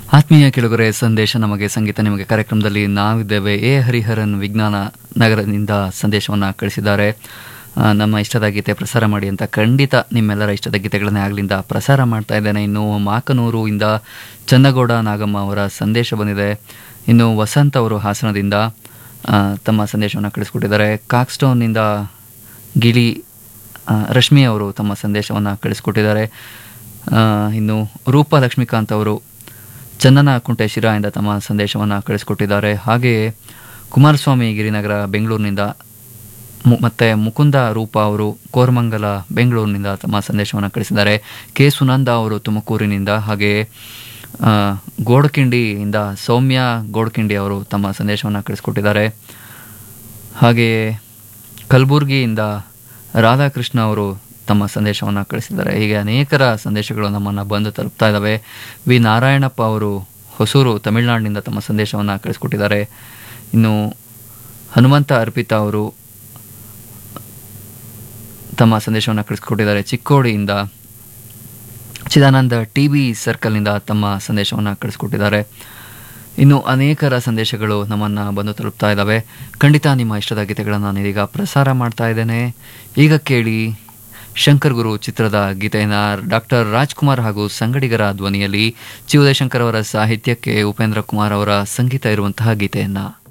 ಆತ್ಮೀಯ ಕೆಳಗರೆ ಸಂದೇಶ ನಮಗೆ ಸಂಗೀತ ನಿಮಗೆ ಕಾರ್ಯಕ್ರಮದಲ್ಲಿ ನಾವಿದ್ದೇವೆ ಎ ಹರಿಹರನ್ ವಿಜ್ಞಾನ ನಗರದಿಂದ ಸಂದೇಶವನ್ನು ಕಳಿಸಿದ್ದಾರೆ ಆ, ನಮ್ಮ ಇಷ್ಟದ ಗೀತೆ ಪ್ರಸಾರ ಮಾಡಿ ಅಂತ ಖಂಡಿತ ನಿಮ್ಮೆಲ್ಲರ ಇಷ್ಟದ ಗೀತೆಗಳನ್ನೇ ಆಗ್ಲಿಂದ ಪ್ರಸಾರ ಮಾಡ್ತಾ ಇದ್ದೇನೆ ಇನ್ನು ಮಾಕನೂರು ಇಂದ ಚಂದಗೌಡ ನಾಗಮ್ಮ ಅವರ ಸಂದೇಶ ಬಂದಿದೆ ಇನ್ನು ವಸಂತ್ ಅವರು ಹಾಸನದಿಂದ ಆ, ತಮ್ಮ ಸಂದೇಶವನ್ನು ಕಳಿಸ್ಕೊಟ್ಟಿದ್ದಾರೆ ಕಾಕ್ಸ್ಟೋನ್ನಿಂದ ಗಿಳಿ ಆ, ರಶ್ಮಿ ಅವರು ತಮ್ಮ ಸಂದೇಶವನ್ನು ಕಳಿಸ್ಕೊಟ್ಟಿದ್ದಾರೆ ಆ, ಇನ್ನು ರೂಪಾ ಲಕ್ಷ್ಮೀಕಾಂತ್ ಅವರು ಚಂದನ ಕುಂಟೆ ಶಿರಾಯಿಂದ ತಮ್ಮ ಸಂದೇಶವನ್ನು ಕಳಿಸ್ಕೊಟ್ಟಿದ್ದಾರೆ ಹಾಗೆಯೇ ಕುಮಾರಸ್ವಾಮಿ ಗಿರಿನಗರ ಬೆಂಗಳೂರಿನಿಂದ ಮು- ಮತ್ತೆ ಮುಕುಂದ ರೂಪ ಅವರು ಕೋರಮಂಗಲ ಬೆಂಗಳೂರಿನಿಂದ ತಮ್ಮ ಸಂದೇಶವನ್ನು ಕಳಿಸಿದ್ದಾರೆ ಕೆ ಸುನಂದ ಅವರು ತುಮಕೂರಿನಿಂದ ಹಾಗೆಯೇ ಆ, ಗೋಡಕಿಂಡಿಯಿಂದ ಸೌಮ್ಯ ಗೋಡಕಿಂಡಿ ಅವರು ತಮ್ಮ ಸಂದೇಶವನ್ನು ಕಳಿಸ್ಕೊಟ್ಟಿದ್ದಾರೆ ಹಾಗೆಯೇ ಕಲಬುರಗಿಯಿಂದ ರಾಧಾಕೃಷ್ಣ ಅವರು ತಮ್ಮ ಸಂದೇಶವನ್ನು ಕಳಿಸಿದ್ದಾರೆ ಹೀಗೆ ಅನೇಕರ ಸಂದೇಶಗಳು ನಮ್ಮನ್ನು ಬಂದು ತಲುಪ್ತಾ ಇದ್ದಾವೆ ವಿ ನಾರಾಯಣಪ್ಪ ಅವರು ಹೊಸೂರು ತಮಿಳುನಾಡಿನಿಂದ ತಮ್ಮ ಸಂದೇಶವನ್ನು ಕಳಿಸ್ಕೊಟ್ಟಿದ್ದಾರೆ ಇನ್ನು ಹನುಮಂತ ಅರ್ಪಿತಾ ಅವರು ತಮ್ಮ ಸಂದೇಶವನ್ನು ಕಳಿಸ್ಕೊಟ್ಟಿದ್ದಾರೆ ಚಿಕ್ಕೋಡಿಯಿಂದ ಚಿದಾನಂದ ಟಿ ಬಿ ಸರ್ಕಲ್ನಿಂದ ತಮ್ಮ ಸಂದೇಶವನ್ನು ಕಳಿಸ್ಕೊಟ್ಟಿದ್ದಾರೆ ಇನ್ನು ಅನೇಕರ ಸಂದೇಶಗಳು ನಮ್ಮನ್ನು ಬಂದು ತಲುಪ್ತಾ ಇದ್ದಾವೆ ಖಂಡಿತ ನಿಮ್ಮ ಇಷ್ಟದ ಗೀತೆಗಳನ್ನು ನಾನೀಗ ಪ್ರಸಾರ ಮಾಡ್ತಾ ಇದ್ದೇನೆ ಈಗ ಕೇಳಿ ಶಂಕರ್ ಗುರು ಚಿತ್ರದ ಗೀತೆಯನ್ನು ಡಾಕ್ಟರ್ ರಾಜ್ಕುಮಾರ್ ಹಾಗೂ ಸಂಗಡಿಗರ ಧ್ವನಿಯಲ್ಲಿ ಚಿ ಉದಯಶಂಕರ್ ಅವರ ಸಾಹಿತ್ಯಕ್ಕೆ ಉಪೇಂದ್ರ ಕುಮಾರ್ ಅವರ ಸಂಗೀತ ಇರುವಂತಹ ಗೀತೆಯನ್ನು